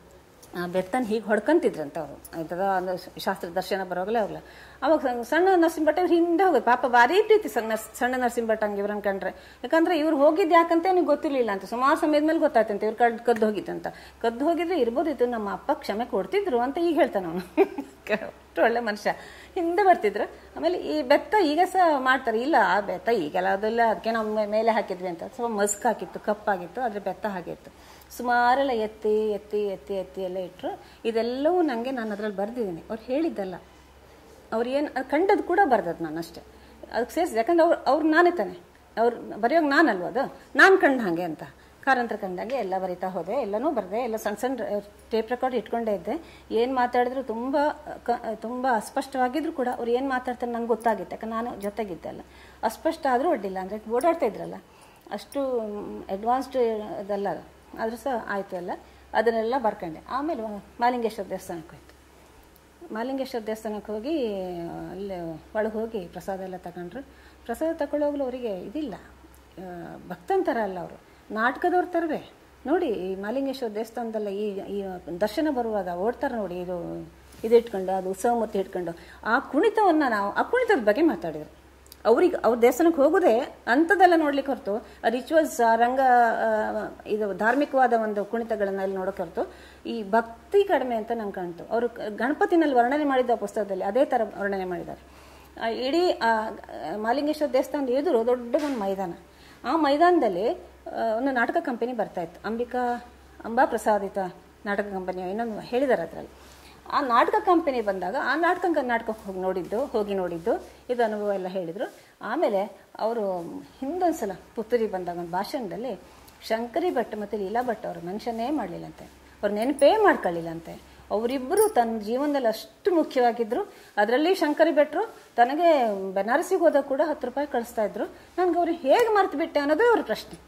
ಆ ಬೆತ್ತನ ಹೀಗೆ ಹೊಡ್ಕೊಂತಿದ್ರಂತ ಅವರು ಆಯ್ತದ ಒಂದು ಶಾಸ್ತ್ರ ದರ್ಶನ ಬರೋಗಲೇ ಹೋಗ್ಲ ಅವಾಗ ಸಣ್ಣ- ಸಣ್ಣ ನರಸಿಂಹ ಭಟ್ ಅವ್ರು ಹಿಂದೆ ಹೋಗೋದು ಪಾಪ ಭಾರಿ ಪ್ರೀತಿ ಸಣ್ಣ ನರ್ಸ್- ಸಣ್ಣ ನರಸಿಂಹ ಭಟ್ ಹಂಗೆ ಇವ್ರನ್ನ ಕಂಡ್ರೆ ಯಾಕಂದ್ರೆ ಇವ್ರು ಹೋಗಿದ್ದು ಯಾಕಂತ ನನಗೆ ಗೊತ್ತಿರ್ಲಿಲ್ಲ ಅಂತ ಸುಮಾರು ಸಮಯದ ಮೇಲೆ ಗೊತ್ತಾಯ್ತಂತೆ ಇವ್ರು ಕಡ್ ಕದ್ದು ಹೋಗಿತ್ತಂತ ಕದ್ದು ಹೋಗಿದ್ರೆ ಇರ್ಬೋದಿತ್ತು ನಮ್ಮ ಅಪ್ಪ ಕ್ಷಮೆ ಕೊಡ್ತಿದ್ರು ಅಂತ ಈಗ ಹೇಳ್ತಾನೆ ಅವನು ಅಷ್ಟು ಒಳ್ಳೆ ಮನುಷ್ಯ ಹಿಂದೆ ಬರ್ತಿದ್ರು ಆಮೇಲೆ ಈ ಬೆತ್ತ ಈಗ ಸಹ ಮಾಡ್ತಾರೆ ಇಲ್ಲ ಆ ಬೆತ್ತ ಈಗೆಲ್ಲ ಅದೆಲ್ಲ ಅದಕ್ಕೆ ನಾವು ಮೇ- ಮೇಲೆ ಹಾಕಿದ್ವಿ ಅಂತ ಸ್ವಲ್ಪ ಮಸ್ಕ್ ಹಾಕಿತ್ತು ಕಪ್ಪಾಗಿತ್ತು ಅದ್ರ ಬೆತ್ತ ಹಾಗಿತ್ತು ಸುಮಾರೆಲ್ಲ ಎತ್ತಿ ಎತ್ತಿ ಎತ್ತಿ ಎತ್ತಿ ಎಲ್ಲ ಇಟ್ಟರು ಇದೆಲ್ಲವೂ ನನಗೆ ನಾನು ಅದ್ರಲ್ಲಿ ಬರೆದಿದ್ದೀನಿ ಅವ್ರು ಹೇಳಿದ್ದಲ್ಲ ಅವ್ರು ಏನು ಅದು ಕಂಡದ್ದು ಕೂಡ ಬರ್ದದ್ದು ನಾನು ಅಷ್ಟೇ ಅದಕ್ಕೆ ಸೇರಿಸಿ ಯಾಕಂದ್ರೆ ಅವ್ರು ಅವ್ರು ನಾನೇ ತಾನೆ ಅವ್ರು ಬರೆಯೋಕೆ ನಾನಲ್ವ ಅದು ನಾನು ಕಂಡು ಹಾಗೆ ಅಂತ ಕಾರಂತರ ಕಂಡಂಗೆ ಎಲ್ಲ ಬರಿತಾ ಹೋದೆ ಎಲ್ಲನೂ ಬರೆದೆ ಎಲ್ಲ ಸಣ್ಣ ಸಣ್ಣ ಟೇಪ್ ರೆಕಾರ್ಡ್ ಇಟ್ಕೊಂಡೇ ಇದ್ದೆ ಏನು ಮಾತಾಡಿದ್ರು ತುಂಬ ಕ ತುಂಬ ಅಸ್ಪಷ್ಟವಾಗಿದ್ರು ಕೂಡ ಅವ್ರು ಏನು ಮಾತಾಡ್ತಾರೆ ನಂಗೆ ಗೊತ್ತಾಗಿತ್ತು ಯಾಕಂದ್ರೆ ನಾನು ಜೊತೆಗಿದ್ದೆ ಅಲ್ಲ ಅಸ್ಪಷ್ಟ ಆದರೂ ಅಡ್ಡಿಲ್ಲ ಅಂದರೆ ಓಡಾಡ್ತಾ ಇದ್ರಲ್ಲ ಅಷ್ಟು ಅಡ್ವಾನ್ಸ್ಡ್ ಇದಲ್ಲ ಅದು. ಆದರೂ ಸಹ ಆಯಿತು ಎಲ್ಲ ಅದನ್ನೆಲ್ಲ ಬರ್ಕೊಂಡೆ ಆಮೇಲೆ ಮಾಲಿಂಗೇಶ್ವರ ದೇವಸ್ಥಾನಕ್ಕೆ ಹೋಯ್ತು ಮಾಲಿಂಗೇಶ್ವರ ದೇವಸ್ಥಾನಕ್ಕೆ ಹೋಗಿ ಅಲ್ಲಿ ಒಳಗೆ ಹೋಗಿ ಪ್ರಸಾದ ಎಲ್ಲ ತಗೊಂಡ್ರು ಪ್ರಸಾದ ತಗೊಳ್ಳೋಗ್ಲು ಅವರಿಗೆ ಇದಿಲ್ಲ ಆ, ಭಕ್ತಂತರ ಅಲ್ಲ ಅವರು ನಾಟಕದವ್ರ ಥರವೇ ನೋಡಿ ಈ ಮಾಲಿಂಗೇಶ್ವರ ದೇವಸ್ಥಾನದಲ್ಲ ಈ ಈ ದರ್ಶನ ಬರುವಾಗ ಓಡ್ತಾರೆ ನೋಡಿ ಇದು ಇದು ಇಟ್ಕೊಂಡು ಅದು ಉತ್ಸವ ಮೂರ್ತಿ ಇಟ್ಕೊಂಡು ಆ ಕುಣಿತವನ್ನು ನಾವು ಆ ಕುಣಿತದ ಬಗ್ಗೆ ಮಾತಾಡಿದ್ರು ಅವ್ರಿಗೆ ಅವ್ರ ದೇವಸ್ಥಾನಕ್ಕೆ ಹೋಗೋದೇ ಅಂಥದ್ದೆಲ್ಲ ನೋಡ್ಲಿಕ್ಕೆ ಹೊರತು ರಿಚುವಲ್ಸ್ ರಂಗ ಆ, ಇದು ಧಾರ್ಮಿಕವಾದ ಒಂದು ಕುಣಿತಗಳನ್ನ ಅಲ್ಲಿ ನೋಡೋಕೆ ಹೊರತು ಈ ಭಕ್ತಿ ಕಡಿಮೆ ಅಂತ ನಂಗೆ ಕಾಣ್ತು ಅವರು ಗಣಪತಿನಲ್ಲಿ ವರ್ಣನೆ ಮಾಡಿದ್ದ ಆ ಪುಸ್ತಕದಲ್ಲಿ ಅದೇ ಥರ ವರ್ಣನೆ ಮಾಡಿದ್ದಾರೆ ಆ, ಇಡೀ ಆ, ಮಾಲಿಂಗೇಶ್ವರ ದೇವಸ್ಥಾನದ ಎದುರು ದೊಡ್ಡ ಒಂದು ಮೈದಾನ ಆ ಮೈದಾನದಲ್ಲಿ ಆ, ಒಂದು ನಾಟಕ ಕಂಪನಿ ಬರ್ತಾ ಇತ್ತು ಅಂಬಿಕಾ ಅಂಬಾ ಪ್ರಸಾದಿತ ನಾಟಕ ಕಂಪನಿ ಇನ್ನೊಂದು ಹೇಳಿದ್ದಾರೆ ಅದರಲ್ಲಿ ಆ ನಾಟಕ ಕಂಪನಿ ಬಂದಾಗ ಆ ನಾಟಕ ನಾಟಕಕ್ಕೆ ಹೋಗಿ ನೋಡಿದ್ದು ಹೋಗಿ ನೋಡಿದ್ದು ಇದು ಅನುಭವ ಎಲ್ಲ ಹೇಳಿದರು ಆಮೇಲೆ ಅವರು ಹಿಂದೊಂದ್ಸಲ ಪುತ್ತೂರಿಗೆ ಬಂದಾಗ ಒಂದು ಭಾಷಣದಲ್ಲಿ ಶಂಕರಿ ಭಟ್ ಮತ್ತು ಲೀಲಾ ಭಟ್ ಅವರು ಮನುಷ್ಯನೇ ಮಾಡಲಿಲ್ಲಂತೆ ಅವ್ರು ನೆನಪೇ ಮಾಡ್ಕೊಳ್ಳಿಲ್ಲಂತೆ ಅವರಿಬ್ಬರು ತನ್ನ ಜೀವನದಲ್ಲಿ ಅಷ್ಟು ಮುಖ್ಯವಾಗಿದ್ದರು ಅದರಲ್ಲಿ ಶಂಕರಿ ಭಟ್ರು ತನಗೆ ಬೆನಾರಸಿಗೆ ಹೋದಾಗ ಕೂಡ ಹತ್ತು ರೂಪಾಯಿ ಕಳಿಸ್ತಾ ಇದ್ರು ನನಗೆ ಅವ್ರು ಹೇಗೆ ಮರ್ತು ಬಿಟ್ಟೆ ಅನ್ನೋದೇ ಅವ್ರ ಪ್ರಶ್ನೆ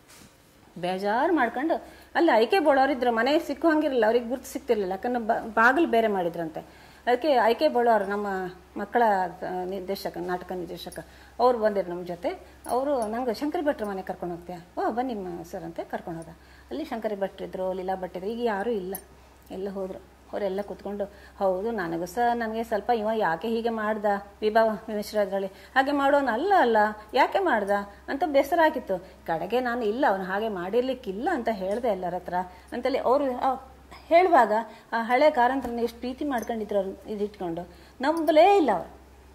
ಬೇಜಾರು ಮಾಡ್ಕೊಂಡು ಅಲ್ಲಿ ಆಯ್ಕೆ ಬೋಳೋರಿದ್ರು ಮನೆ ಸಿಕ್ಕೋ ಹಂಗಿರಲಿಲ್ಲ ಅವ್ರಿಗೆ ಗುರ್ತು ಸಿಗ್ತಿರ್ಲಿಲ್ಲ ಯಾಕಂದ್ರೆ ಬ ಬಾಗಿಲು ಬೇರೆ ಮಾಡಿದ್ರಂತೆ ಅದಕ್ಕೆ ಆಯ್ಕೆ ಬೋಳೋರು ನಮ್ಮ ಮಕ್ಕಳ ಆ, ನಿರ್ದೇಶಕ ನಾಟಕ ನಿರ್ದೇಶಕ ಅವ್ರು ಬಂದಿರು ನಮ್ಮ ಜೊತೆ ಅವರು ನಂಗೆ ಶಂಕರಿ ಭಟ್ರ ಮನೆ ಕರ್ಕೊಂಡು ಹೋಗ್ತೀಯಾ ಓ ಬನ್ನಿ ಮ- ಸರ್ ಅಂತ ಕರ್ಕೊಂಡು ಹೋದ ಅಲ್ಲಿ ಶಂಕರಿ ಭಟ್ರಿದ್ರು ಲೀಲಾ ಭಟ್ ಇದ್ರು ಈಗ ಯಾರೂ ಇಲ್ಲ ಎಲ್ಲ ಹೋದರು ಅವರೆಲ್ಲ ಕೂತ್ಕೊಂಡು ಹೌದು ನನಗೂ ಸಹ ನನಗೆ ಸ್ವಲ್ಪ ಇವ ಯಾಕೆ ಹೀಗೆ ಮಾಡ್ದ ವಿಭಾವ ಮಿಶ್ರ ಅದರಲ್ಲಿ ಹಾಗೆ ಮಾಡೋನು ಅಲ್ಲ ಅಲ್ಲ ಯಾಕೆ ಮಾಡ್ದ ಅಂತ ಬೇಸರ ಆಗಿತ್ತು ಕಡೆಗೆ ನಾನು ಇಲ್ಲ ಅವನು ಹಾಗೆ ಮಾಡಿರ್ಲಿಕ್ಕಿಲ್ಲ ಅಂತ ಹೇಳಿದೆ ಎಲ್ಲರ ಹತ್ರ ಅಂತೇಳಿ ಅವರು ಹೇಳುವಾಗ ಆ ಹಳೆ ಕಾರಂತರನ್ನ ಎಷ್ಟು ಪ್ರೀತಿ ಮಾಡ್ಕೊಂಡಿದ್ರು ಅವ್ರು ಇದಿಟ್ಕೊಂಡು ನಂಬಲೇ ಇಲ್ಲ ಅವರು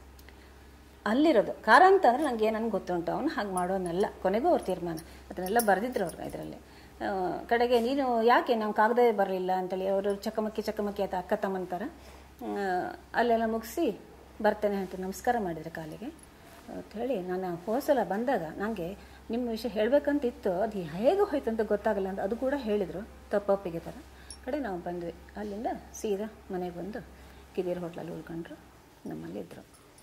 ಅಲ್ಲಿರೋದು ಕಾರ ಅಂತ ಅಂದರೆ ನನಗೆ ನನಗೆ ಗೊತ್ತುಂಟು ಅವನು ಹಾಗೆ ಮಾಡೋನಲ್ಲ ಕೊನೆಗೂ ಅವ್ರ ತೀರ್ಮಾನ ಅದನ್ನೆಲ್ಲ ಬರೆದಿದ್ರು ಅವ್ರು ಇದರಲ್ಲಿ ಆ, ಕಡೆಗೆ ನೀನು ಯಾಕೆ ನಾವು ಕಾಗದ ಬರಲಿಲ್ಲ ಅಂತೇಳಿ ಅವರು ಚಕಮಕಿ ಚಕಮಕಿ ಆಯ್ತು ಅಕ್ಕ ತಮ್ಮಂತರ ಅಲ್ಲೆಲ್ಲ ಮುಗಿಸಿ ಬರ್ತೇನೆ ಅಂತ ನಮಸ್ಕಾರ ಮಾಡಿದರೆ ಕಾಲಿಗೆ ಅಂತ ಹೇಳಿ ನಾನು ಹೋಸಲ ಬಂದಾಗ ನನಗೆ ನಿಮ್ಮ ವಿಷಯ ಹೇಳಬೇಕಂತ ಇತ್ತು ಅದು ಹೇಗೆ ಹೋಯ್ತು ಅಂತ ಗೊತ್ತಾಗಲ್ಲ ಅಂತ ಅದು ಕೂಡ ಹೇಳಿದರು ತಪ್ಪೊಪ್ಪಿಗೆ ಥರ ಕಡೆ ನಾವು ಬಂದ್ವಿ ಅಲ್ಲಿಂದ ಸೀದಾ ಮನೆಗೆ ಬಂದು ಕಿದಿರ್ ಹೋಟ್ಲಲ್ಲಿ ಉಳ್ಕೊಂಡ್ರು ನಮ್ಮಲ್ಲಿ ಇದ್ದರು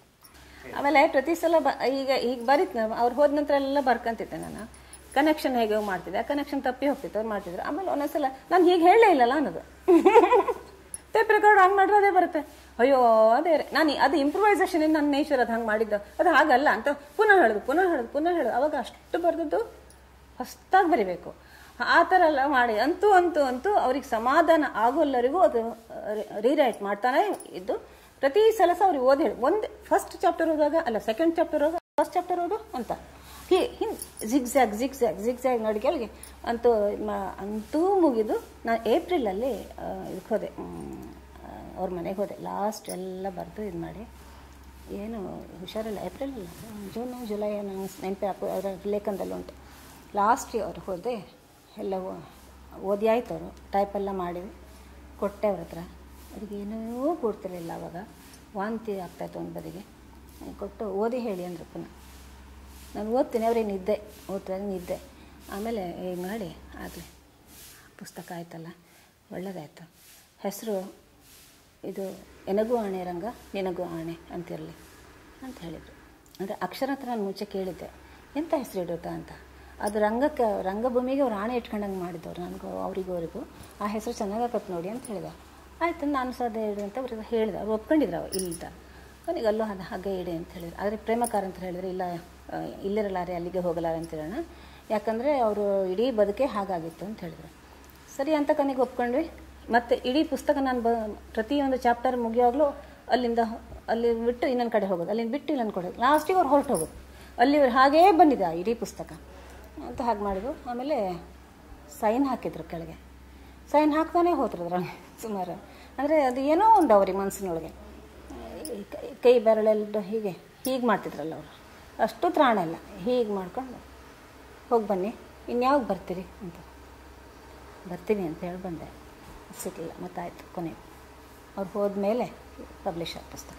ಆಮೇಲೆ ಪ್ರತಿ ಸಲ ಬ ಈಗ ಈಗ ಬರೀತ್ ಅವ್ರು ಹೋದ ನಂತರ ಎಲ್ಲ ಬರ್ಕೊಂತಿದ್ದೆ ನಾನು ಕನೆಕ್ಷನ್ ಹೇಗೆ ಮಾಡ್ತಿದ್ದೆ ಆ ಕನೆಕ್ಷನ್ ತಪ್ಪಿ ಹೋಗ್ತಿತ್ತು ಅವ್ರು ಮಾಡ್ತಿದ್ರು ಆಮೇಲೆ ಒಂದೊಂದ್ಸಲ ನಾನು ಹೀಗೆ ಹೇಳೇ ಇಲ್ಲಲ್ಲ ಅನ್ನೋದು ಟೇಪ್ ರೆಕಾರ್ಡ್ ಆನ್ ಮಾಡಿದ್ರೆ ಅದೇ ಬರುತ್ತೆ ಅಯ್ಯೋ ಅದೇ ರೀ. ನಾನು ಅದು ಇಂಪ್ರೂವೈಸೇಷನ್ ನನ್ನ ನೇಚರ್ ಅದು ಹಂಗೆ ಮಾಡಿದ್ದು ಅದು ಹಾಗಲ್ಲ ಅಂತ ಪುನಃ ಹೇಳೋದು ಪುನಃ ಹೇಳೋದು ಪುನಃ ಹೇಳೋದು ಅವಾಗ ಅಷ್ಟು ಬರೆದದ್ದು ಹೊಸ್ದಾಗಿ ಬರಿಬೇಕು ಆ ಥರ ಎಲ್ಲ ಮಾಡಿ ಅಂತೂ ಅಂತೂ ಅಂತೂ ಅವ್ರಿಗೆ ಸಮಾಧಾನ ಆಗೋಲ್ಲರಿಗೂ ಅದು ರೀರೈಟ್ ಮಾಡ್ತಾನೆ ಇದ್ದು ಪ್ರತಿ ಸಲ ಸಹ ಅವ್ರಿಗೆ ಓದಿ ಹೇಳಿ ಒಂದು ಫಸ್ಟ್ ಚಾಪ್ಟರ್ ಓದುವಾಗ ಅಲ್ಲ ಸೆಕೆಂಡ್ ಚಾಪ್ಟರ್ ಓದುವಾಗ ಫಸ್ಟ್ ಚಾಪ್ಟರ್ ಓದು ಅಂತ ಹೀ ಹಿಂಗೆ ಜಿಗ್ ಜ್ಯಾಗ್ ಜಿಗ್ ಜ್ಯಾಗ್ ಜಿಗ್ ಜ್ಯಾಗ್ ನೋಡಿ ಕೆಳಗೆ ಅಂತೂ ಮ- ಅಂತೂ ಮುಗಿದು ನಾನು ಏಪ್ರಿಲಲ್ಲಿ ಆ, ಇದಕ್ಕೆ ಹೋದೆ ಮ್, ಆ, ಅವ್ರ ಮನೆಗೆ ಹೋದೆ ಲಾಸ್ಟ್ ಎಲ್ಲ ಬರೆದು ಇದು ಮಾಡಿ ಏನು ಹುಷಾರಿಲ್ಲ ಏಪ್ರಿಲ್ ಅಲ್ಲ ಜೂನ್ ಜುಲೈ ನಂಗೆ ನೆನಪೆ ಹಾಕು ಅದರ ಲೇಖನದಲ್ಲಿ ಉಂಟು ಲಾಸ್ಟ್ ಅವ್ರು ಹೋದೆ ಎಲ್ಲ ಓ- ಓದಿ ಆಯ್ತು ಅವರು ಟೈಪೆಲ್ಲ ಮಾಡಿದ್ವಿ ಕೊಟ್ಟೆ ಅವ್ರ ಹತ್ರ ಅದಕ್ಕೇನೂ ಕೊಡ್ತಿರ್ಲಿಲ್ಲ ಅವಾಗ ವಾಂತಿ ಆಗ್ತಾಯಿತ್ತು ಒಂದು ಬದಿಗೆ ಕೊಟ್ಟು ಓದಿ ಹೇಳಿ ಅಂದರು ಪುನಃ ನಾನು ಓದ್ತೀನಿ ಅವ್ರಿಗೆ ನಿದ್ದೆ ಓದ್ತಾರೆ ನಿದ್ದೆ ಆಮೇಲೆ ಹೀಗೆ ಮಾಡಿ ಆಗಲಿ ಪುಸ್ತಕ ಆಯ್ತಲ್ಲ ಒಳ್ಳೆಯದಾಯ್ತು ಹೆಸರು ಇದು ಎನಗೂ ಆಣೆ ರಂಗ ನಿನಗೂ ಆಣೆ ಅಂತಿರಲಿ ಅಂತ ಹೇಳಿದರು ಅಂದರೆ ಅಕ್ಷರ ಹತ್ರ ನಾನು ಮುಂಚೆ ಕೇಳಿದ್ದೆ ಎಂಥ ಹೆಸರು ಇಡುತ್ತಾ ಅಂತ ಅದು ರಂಗಕ್ಕೆ ರಂಗಭೂಮಿಗೆ ಅವ್ರು ಆಣೆ ಇಟ್ಕೊಂಡಂಗೆ ಮಾಡಿದ್ದವ್ರು ನನಗೂ ಅವರಿಗೂ ಅವರಿಗೂ ಆ ಹೆಸರು ಚೆನ್ನಾಗತ್ತೆ ನೋಡಿ ಅಂತ ಹೇಳಿದ ಆಯ್ತು ನಾನು ಸಹ ಅದೇ ಇಡು ಅಂತ ಅವ್ರಿಗೆ ಹೇಳಿದೆ ಅವ್ರು ಒಪ್ಕೊಂಡಿದ್ರು ಅವ ಇಲ್ಲ ಕೊನೆಗೆ ಅಲ್ಲೂ ಅದು ಹಾಗೆ ಇಡಿ ಅಂತ ಹೇಳಿದ್ರು ಆದರೆ ಪ್ರೇಮಕಾರ ಅಂತ ಹೇಳಿದ್ರೆ ಇಲ್ಲ ಆ, ಇಲ್ಲಿರಲಾರೆ ಅಲ್ಲಿಗೆ ಹೋಗಲಾರೆ ಅಂತ ಹೇಳೋಣ ಯಾಕಂದರೆ ಅವರು ಇಡೀ ಬದುಕೆ ಹಾಗಾಗಿತ್ತು ಅಂತ ಹೇಳಿದ್ರು ಸರಿ ಅಂತ ಕೊನೆಗೆ ಒಪ್ಕೊಂಡ್ವಿ ಮತ್ತು ಇಡೀ ಪುಸ್ತಕ ನಾನು ಬ ಪ್ರತಿಯೊಂದು ಚಾಪ್ಟರ್ ಮುಗಿಯುವಾಗಲೂ ಅಲ್ಲಿಂದ ಅಲ್ಲಿ ಬಿಟ್ಟು ಇನ್ನೊಂದು ಕಡೆ ಹೋಗೋದು ಅಲ್ಲಿಂದ ಬಿಟ್ಟು ಇನ್ನೊಂದು ಕಡೆ ಲಾಸ್ಟಿಗೆ ಅವ್ರು ಹೊರಟು ಹೋಗೋದು ಅಲ್ಲಿ ಹಾಗೇ ಬಂದಿದೆ ಆ ಇಡೀ ಪುಸ್ತಕ ಅಂತ ಹಾಗೆ ಮಾಡಿದ್ರು ಆಮೇಲೆ ಸೈನ್ ಹಾಕಿದ್ರು ಕೆಳಗೆ ಸೈನ್ ಹಾಕ್ತಾನೆ ಹೋದ್ರು ಅದ್ರಲ್ಲಿ ಸುಮಾರು ಅಂದರೆ ಅದು ಏನೋ ಒಂದು ಅವ್ರಿಗೆ ಮನಸ್ಸಿನೊಳಗೆ ಈ ಕೈ- ಕೈ ಬೆರಳೆಲ್ಲ ಹೀಗೆ ಹೀಗೆ ಮಾಡ್ತಿದ್ರಲ್ಲ ಅವರು ಅಷ್ಟು ತ್ರಾಣ ಇಲ್ಲ ಹೀಗೆ ಮಾಡ್ಕೊಂಡು ಹೋಗಿ ಬನ್ನಿ ಇನ್ಯಾವಾಗ ಬರ್ತೀರಿ ಅಂತ ಬರ್ತೀನಿ ಅಂತ ಹೇಳಿ ಬಂದೆ ಸಿಗಲಿಲ್ಲ ಮತ್ತಾಯ್ತು ಕೊನೆ ಅವ್ರು ಹೋದ್ಮೇಲೆ ಪಬ್ಲಿಷ್ ಆದ ಪುಸ್ತಕ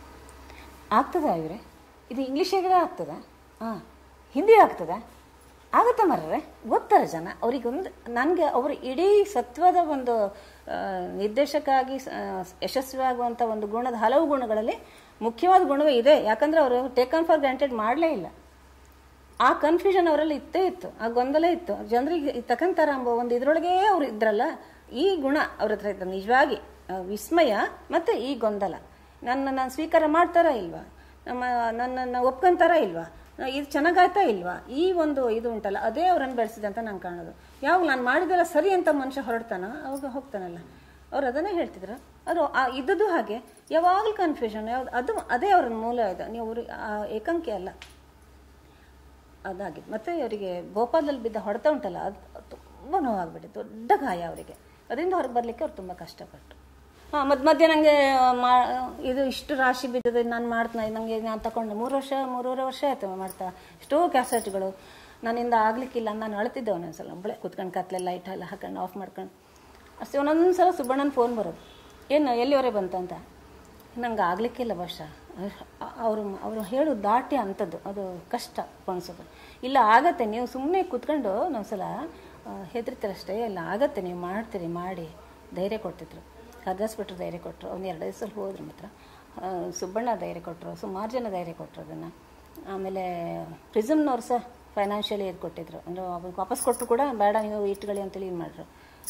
ಆಗ್ತದ ಇವರೇ ಇದು ಇಂಗ್ಲೀಷಾಗಡೆ ಆಗ್ತದ ಹಾಂ ಹಿಂದಿ ಆಗ್ತದ ಆಗುತ್ತಾ ಮರ್ರೆ ಗೊತ್ತಾರೆ ಜನ ಅವ್ರಿಗೊಂದು ನನಗೆ ಅವರು ಇಡೀ ಸತ್ವದ ಒಂದು ಆ, ನಿರ್ದೇಶಕ ಆಗಿ ಸ- ಯಶಸ್ವಿ ಆಗುವಂಥ ಒಂದು ಗುಣದ ಹಲವು ಗುಣಗಳಲ್ಲಿ ಮುಖ್ಯವಾದ ಗುಣವೇ ಇದೆ ಯಾಕಂದರೆ ಅವರು ಟೇಕನ್ ಫಾರ್ ಗ್ರಾಂಟೆಡ್ ಮಾಡಲೇ ಇಲ್ಲ ಆ ಕನ್ಫ್ಯೂಷನ್ ಅವರಲ್ಲಿ ಇತ್ತೇ ಇತ್ತು ಆ ಗೊಂದಲ ಇತ್ತು ಜನರಿಗೆ ತಕಂತಾರ ಎಂಬ ಒಂದು ಇದರೊಳಗೆ ಅವ್ರು ಇದ್ರಲ್ಲ ಈ ಗುಣ ಅವ್ರ ಹತ್ರ ಇತ್ತು ನಿಜವಾಗಿ ಆ ವಿಸ್ಮಯ ಮತ್ತು ಈ ಗೊಂದಲ ನನ್ನ ನಾನು ಸ್ವೀಕಾರ ಮಾಡ್ತಾರಾ ಇಲ್ವಾ ನಮ್ಮ ನನ್ನನ್ನು ಒಪ್ಕೊಂತಾರಾ ಇಲ್ವಾ ಇದು ಚೆನ್ನಾಗಾಯ್ತಾ ಇಲ್ವಾ ಈ ಒಂದು ಇದು ಉಂಟಲ್ಲ ಅದೇ ಅವರನ್ನು ಬೆಳೆಸಿದೆ ಅಂತ ನಾನು ಕಾಣೋದು ಯಾವಾಗ ನಾನು ಮಾಡಿದೆಲ್ಲ ಸರಿ ಅಂತ ಮನುಷ್ಯ ಹೊರಡ್ತಾನ ಅವಾಗ ಹೋಗ್ತಾನಲ್ಲ ಅವ್ರು ಅದನ್ನೇ ಹೇಳ್ತಿದ್ರು ಅದು ಆ ಇದ್ದದ್ದು ಹಾಗೆ ಯಾವಾಗಲೂ ಕನ್ಫ್ಯೂಷನ್ ಯಾವ್ದು ಅದು ಅದೇ ಅವ್ರ ಮೂಲ ಇದೆ ನೀವು ಅವ್ರಿಗೆ ಆ ಏಕಾಂಕಿ ಅಲ್ಲ ಅದಾಗಿದ್ದು ಮತ್ತು ಅವರಿಗೆ ಭೋಪಾಲದಲ್ಲಿ ಬಿದ್ದ ಹೊಡೆತ ಉಂಟಲ್ಲ ಅದು ತುಂಬ ನೋವಾಗ್ಬಿಟ್ಟಿತ್ತು ದೊಡ್ಡ ಗಾಯ ಅವರಿಗೆ ಅದರಿಂದ ಹೊರಗೆ ಬರಲಿಕ್ಕೆ ಅವ್ರು ತುಂಬ ಕಷ್ಟಪಟ್ಟರು ಹಾಂ ಮಧ್ಯ ಮಧ್ಯೆ ನನಗೆ ಮಾ ಇದು ಇಷ್ಟು ರಾಶಿ ಬಿದ್ದದೆ ನಾನು ಮಾಡ್ತೀನಿ ನನಗೆ ನಾನು ತಗೊಂಡು ಮೂರು ವರ್ಷ ಮೂರುವರೆ ವರ್ಷ ಆಯಿತು ಮಾಡ್ತಾ ಎಷ್ಟೋ ಕ್ಯಾಸೆಟ್ಗಳು ನನ್ನಿಂದ ಆಗಲಿಕ್ಕಿಲ್ಲ ನಾನು ಅಳ್ತಿದ್ದೆ ಒಂದೊಂದ್ಸಲ ಒಬ್ಬಳೆ ಕುತ್ಕೊಂಡು ಕತ್ಲೆ ಲೈಟ್ ಎಲ್ಲ ಹಾಕೊಂಡು ಆಫ್ ಮಾಡ್ಕೊಂಡು ಅಷ್ಟೇ ಒಂದೊಂದು ಸಲ ಸುಬ್ಬಣ್ಣನ ಫೋನ್ ಬರೋದು ಏನು ಎಲ್ಲಿವರೆ ಬಂತಂತ ನಂಗೆ ಆಗಲಿಕ್ಕಿಲ್ಲ ಬಹುಶಃ ಅವರು ಅವರು ಹೇಳು ದಾಟಿ ಅಂಥದ್ದು ಅದು ಕಷ್ಟ ಅನ್ಸೋದು ಇಲ್ಲ ಆಗತ್ತೆ ನೀವು ಸುಮ್ಮನೆ ಕೂತ್ಕೊಂಡು ಒಂದ್ಸಲ ಹೆದರ್ತೀರಷ್ಟೇ ಇಲ್ಲ ಆಗತ್ತೆ ನೀವು ಮಾಡ್ತೀರಿ ಮಾಡಿ ಧೈರ್ಯ ಕೊಡ್ತಿದ್ರು ಹರ್ದಾಸ್ಬಿಟ್ರು ಧೈರ್ಯ ಕೊಟ್ಟರು ಒಂದು ಎರಡು ದಿವಸ ಹೋದ್ರು ಮಾತ್ರ ಆ, ಸುಬ್ಬಣ್ಣ ಧೈರ್ಯ ಕೊಟ್ಟರು ಸುಮಾರು ಜನ ಧೈರ್ಯ ಕೊಟ್ಟರು ಅದನ್ನು ಆಮೇಲೆ ಪ್ರಿಸಮ್ನವ್ರು ಸಹ ಫೈನಾನ್ಷಿಯಲಿ ಇದು ಕೊಟ್ಟಿದ್ರು ಅಂದರೆ ಅವ್ರಿಗೆ ವಾಪಸ್ ಕೊಟ್ಟರು ಕೂಡ ಬೇಡ ನೀವು ಇಟ್ಕೊಳ್ಳಿ ಅಂತೇಳಿ ಇದು ಮಾಡಿದ್ರು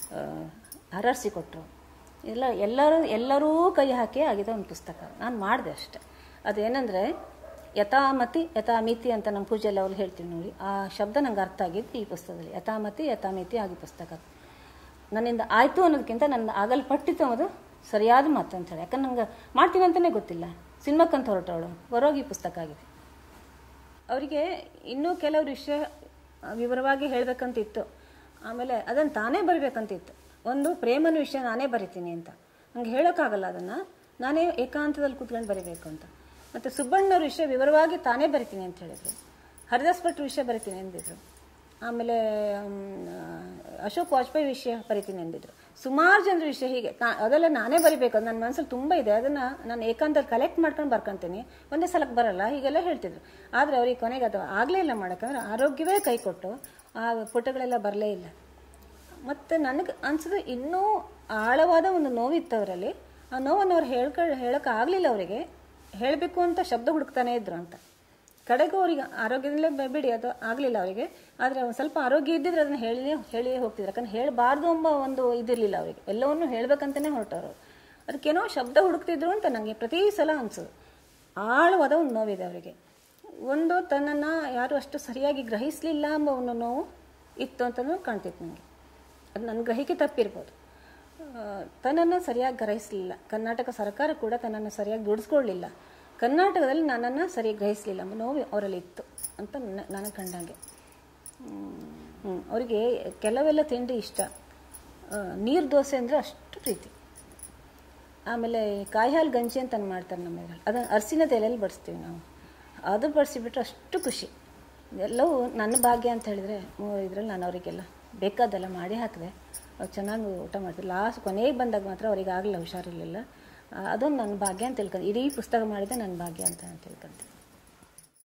ಹರರ್ಸಿ ಕೊಟ್ಟರು ಎಲ್ಲ ಎಲ್ಲರೂ ಎಲ್ಲರೂ ಕೈ ಹಾಕಿ ಆಗಿದೆ ಒಂದು ಪುಸ್ತಕ ನಾನು ಮಾಡಿದೆ ಅಷ್ಟೆ ಅದೇನೆಂದರೆ ಯಥಾಮತಿ ಯಥಾಮಿತಿ ಅಂತ ನಮ್ಮ ಪೂಜೆಯಲ್ಲಿ ಅವ್ರು ಹೇಳ್ತೀವಿ ನೋಡಿ ಆ ಶಬ್ದ ನಂಗೆ ಅರ್ಥ ಆಗಿದ್ದು ಈ ಪುಸ್ತಕದಲ್ಲಿ ಯಥಾಮತಿ ಯಥಾಮಿತಿ ಆಗಿ ಪುಸ್ತಕ ನನ್ನಿಂದ ಆಯಿತು ಅನ್ನೋದಕ್ಕಿಂತ ನನ್ನ ಆಗಲ್ಪಟ್ಟಿತ್ತು ಅನ್ನೋದು ಸರಿಯಾದ ಮಾತು ಅಂತ ಹೇಳಿ ಯಾಕಂದ್ರೆ ನಂಗೆ ಮಾಡ್ತೀನಿ ಅಂತಲೇ ಗೊತ್ತಿಲ್ಲ ಸಿನಿಮಾಕ್ಕಂತ ಹೊರಟವಳು ಬರೋಗಿ ಈ ಪುಸ್ತಕ ಆಗಿದೆ ಅವರಿಗೆ ಇನ್ನೂ ಕೆಲವು ವಿಷಯ ವಿವರವಾಗಿ ಹೇಳಬೇಕಂತಿತ್ತು ಆಮೇಲೆ ಅದನ್ನು ತಾನೇ ಬರಿಬೇಕಂತಿತ್ತು ಒಂದು ಪ್ರೇಮನ ವಿಷಯ ನಾನೇ ಬರಿತೀನಿ ಅಂತ ನಂಗೆ ಹೇಳೋಕ್ಕಾಗಲ್ಲ ಅದನ್ನು ನಾನೇ ಏಕಾಂತದಲ್ಲಿ ಕೂತ್ಕೊಂಡು ಬರಿಬೇಕು ಅಂತ ಮತ್ತು ಸುಬ್ಬಣ್ಣವ್ರ ವಿಷಯ ವಿವರವಾಗಿ ತಾನೇ ಬರಿತೀನಿ ಅಂತ ಹೇಳಿದರು ಹರಿದಾಸ್ ಭಟ್ರ ವಿಷಯ ಬರಿತೀನಿ ಎಂದಿದ್ರು ಆಮೇಲೆ ಮ್, ಅಶೋಕ್ ವಾಜಪೇಯಿ ವಿಷಯ ಬರಿತೀನಿ ಎಂದಿದ್ರು ಸುಮಾರು ಜನರ ವಿಷಯ ಹೀಗೆ ನಾ- ಅದೆಲ್ಲ ನಾನೇ ಬರಿಬೇಕು ಅದು ನನ್ನ ಮನಸ್ಸಲ್ಲಿ ತುಂಬ ಇದೆ ಅದನ್ನು ನಾನು ಏಕಾಂತದಲ್ಲಿ ಕಲೆಕ್ಟ್ ಮಾಡ್ಕೊಂಡು ಬರ್ಕೊಂತೀನಿ ಒಂದೇ ಸಲಕ್ಕೆ ಬರಲ್ಲ ಹೀಗೆಲ್ಲ ಹೇಳ್ತಿದ್ರು ಆದರೆ ಅವ್ರಿಗೆ ಕೊನೆಗೆ ಅದು ಆಗಲೇ ಇಲ್ಲ ಮಾಡೋಕ್ಕಂದ್ರೆ ಆರೋಗ್ಯವೇ ಕೈ ಕೊಟ್ಟು ಆ ಪುಟಗಳೆಲ್ಲ ಬರಲೇ ಇಲ್ಲ ಮತ್ತು ನನಗೆ ಅನ್ಸೋದು ಇನ್ನೂ ಆಳವಾದ ಒಂದು ನೋವಿತ್ತು ಅವರಲ್ಲಿ ಆ ನೋವನ್ನು ಅವ್ರು ಹೇಳ್ಕ ಹೇಳೋಕ್ಕಾಗಲಿಲ್ಲ ಅವರಿಗೆ ಹೇಳಬೇಕು ಅಂತ ಶಬ್ದ ಹುಡುಕ್ತಾನೆ ಇದ್ರು ಅಂತ ಕಡೆಗೂ ಅವ್ರಿಗೆ ಆರೋಗ್ಯದಲ್ಲೇ ಬ- ಬಿಡಿ ಅದು ಆಗಲಿಲ್ಲ ಅವರಿಗೆ ಆದರೆ ಒಂದು ಸ್ವಲ್ಪ ಆರೋಗ್ಯ ಇದ್ದಿದ್ರೆ ಅದನ್ನು ಹೇಳಿ ಹೇಳಿ ಹೋಗ್ತಿದ್ರು ಯಾಕಂದ್ರೆ ಹೇಳಬಾರ್ದು ಎಂಬ ಒಂದು ಇದಿರಲಿಲ್ಲ ಅವರಿಗೆ ಎಲ್ಲವನ್ನೂ ಹೇಳ್ಬೇಕಂತಲೇ ಹೊರಟವರು ಅದಕ್ಕೇನೋ ಶಬ್ದ ಹುಡುಕ್ತಿದ್ರು ಅಂತ ನನಗೆ ಪ್ರತಿ ಸಲ ಅನ್ಸೋದು ಆಳವಾದ ಒಂದು ನೋವಿದೆ ಅವರಿಗೆ ಒಂದು ತನ್ನನ್ನು ಯಾರು ಅಷ್ಟು ಸರಿಯಾಗಿ ಗ್ರಹಿಸಲಿಲ್ಲ ಎಂಬ ಒಂದು ನೋವು ಇತ್ತು ಅಂತಲೂ ಕಾಣ್ತಿತ್ತು ನನಗೆ ಅದು ನನ್ನ ಗ್ರಹಿಕೆ ತಪ್ಪಿರ್ಬೋದು ತನ್ನನ್ನು ಸರಿಯಾಗಿ ಗ್ರಹಿಸಲಿಲ್ಲ ಕರ್ನಾಟಕ ಸರ್ಕಾರ ಕೂಡ ತನ್ನನ್ನು ಸರಿಯಾಗಿ ದುಡಿಸ್ಕೊಳ್ಳಿಲ್ಲ ಕರ್ನಾಟಕದಲ್ಲಿ ನನ್ನನ್ನು ಸರಿಯಾಗಿ ಗ್ರಹಿಸಲಿಲ್ಲ ಎಂಬ ನೋವು ಅವರಲ್ಲಿ ಇತ್ತು ಅಂತ ನನ್ನ ನನಗೆ ಕಂಡಂಗೆ ಹ್ಞೂ ಅವರಿಗೆ ಕೆಲವೆಲ್ಲ ತಿಂಡಿ ಇಷ್ಟ ಆ, ನೀರು ದೋಸೆ ಅಂದರೆ ಅಷ್ಟು ಪ್ರೀತಿ ಆಮೇಲೆ ಕಾಯಿ ಹಾಲು ಗಂಜಿ ಅಂತ ಮಾಡ್ತಾರೆ ನಮ್ಮ ಇದರಲ್ಲಿ ಅದನ್ನು ಅರಸಿನ ಎಲೆಯಲ್ಲಿ ಬಡಿಸ್ತೀವಿ ನಾವು ಅದು ಬಡಿಸಿಬಿಟ್ರೆ ಅಷ್ಟು ಖುಷಿ ಎಲ್ಲವೂ ನನ್ನ ಭಾಗ್ಯ ಅಂತ ಹೇಳಿದರೆ ಇದರಲ್ಲಿ ನಾನು ಅವರಿಗೆಲ್ಲ ಬೇಕಾದೆಲ್ಲ ಮಾಡಿ ಹಾಕಿದೆ ಅವ್ರು ಚೆನ್ನಾಗಿ ಊಟ ಮಾಡ್ತಾರೆ ಲಾಸ್ಟ್ ಕೊನೆಗೆ ಬಂದಾಗ ಮಾತ್ರ ಅವ್ರಿಗೆ ಆಗಲಿಲ್ಲ ಹುಷಾರಿರಲಿಲ್ಲ ಅದೊಂದು ನನ್ನ ಭಾಗ್ಯ ಅಂತ ತಿಳ್ಕೊಂಡು ಇಡೀ ಪುಸ್ತಕ ಮಾಡಿದೆ ನನ್ನ ಭಾಗ್ಯ ಅಂತ ನಾನು ತಿಳ್ಕೊಂತೀನಿ